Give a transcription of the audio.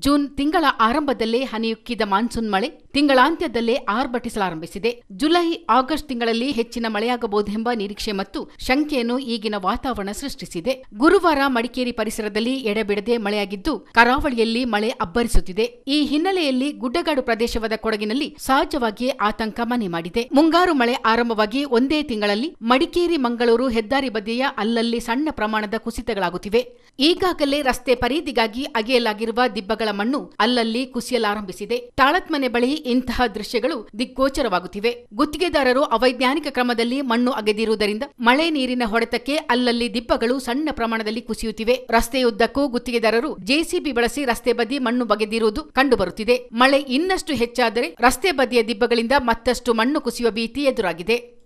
June ತಿಂಗಳ ಆರಂಭದಲ್ಲೇ ಹನಿಯುಕ್ಕಿದ monsoon ಮಳೆ ತಿಂಗಳಾಂತ್ಯದಲ್ಲೇ ಆರ್ಭಟಿಸಲಾರಂಭಿಸಿದೆ ಜುಲೈ ಆಗಸ್ಟ್ ತಿಂಗಳಲ್ಲಿ ಹೆಚ್ಚಿನ ಮಳೆಯಾಗಬಹುದೆಂಬ ನಿರೀಕ್ಷೆ ಮತ್ತು ಶಂಕೆಯನ್ನು ಈಗಿನ ವಾತಾವರಣ ಸೃಷ್ಟಿಸಿದೆ ಗುರುವಾರ ಮಡಿಕೇರಿ ಪರಿಸರದಲ್ಲಿ ಎಡೆಬಿಡದೆ ಮಳೆಯಾಗಿದ್ದು ಕರಾವಳಿಯಲ್ಲಿ ಮಳೆ ಅಬ್ಬರಿಸುತ್ತಿದೆ ಈ ಹಿನ್ನೆಲೆಯಲ್ಲಿ ಗುಡ್ಡಗಾಡು ಪ್ರದೇಶವಾದ ಕೊಡಗಿನಲ್ಲಿ ಸಹಜವಾಗಿಯೇ ಆತಂಕ ಮನೆ ಮಾಡಿದೆ ಮುಂಗಾರು ಮಳೆ ಆರಂಭವಾಗಿ ಒಂದೇ ತಿಂಗಳಲ್ಲಿ ಮಡಿಕೇರಿ ಮಂಗಳೂರು ಹೆದ್ದಾರಿ ಬದಿಯ ಅಲ್ಲಲ್ಲಿ ಸಣ್ಣ ಪ್ರಮಾಣದ ಕುಸಿತಗಳಾಗುತ್ತಿವೆ ಈಗಾಗಲೇ ರಸ್ತೆ ಪರೀದಿಗಾಗಿ ಅಗೆಯಲಾಗಿರುವ ದಿಬ್ಬಗಳ ಮಣ್ಣು ಅಲ್ಲಲ್ಲಿ ಕುಸಿಯಲಾರಂಭಿಸಿದೆ ತಾಳತ್ಮನೆ ಬಳಿ ಇಂತಹ ದೃಶ್ಯಗಳು ದಿಗ್ಗೋಚರವಾಗುತ್ತಿವೆ ಗುತ್ತಿಗೆದಾರರು ಅವೈಜ್ಞಾನಿಕ ಕ್ರಮದಲ್ಲಿ ಮಣ್ಣು ಅಗೆದಿರುವುದರಿಂದ ಮಳೆ ನೀರಿನ ಹೊಡೆತಕ್ಕೆ ಅಲ್ಲಲ್ಲಿ ದಿಬ್ಬಗಳು ಸಣ್ಣ ಪ್ರಮಾಣದಲ್ಲಿ ಕುಸಿಯುತ್ತಿವೆ ರಸ್ತೆಯುದ್ದಕ್ಕೂ ಗುತ್ತಿಗೆದಾರರು ಜೆಸಿಬಿ ಬಳಸಿ ರಸ್ತೆ ಬದಿ ಮಣ್ಣು ಬಗೆದಿರುವುದು ಕಂಡುಬರುತ್ತಿದೆ ಮಳೆ ಇನ್ನಷ್ಟು ಹೆಚ್ಚಾದರೆ ರಸ್ತೆ ಬದಿಯ ದಿಬ್ಬಗಳಿಂದ ಮತ್ತಷ್ಟು ಮಣ್ಣು ಕುಸಿಯುವ ಭೀತಿ ಎದುರಾಗಿದೆ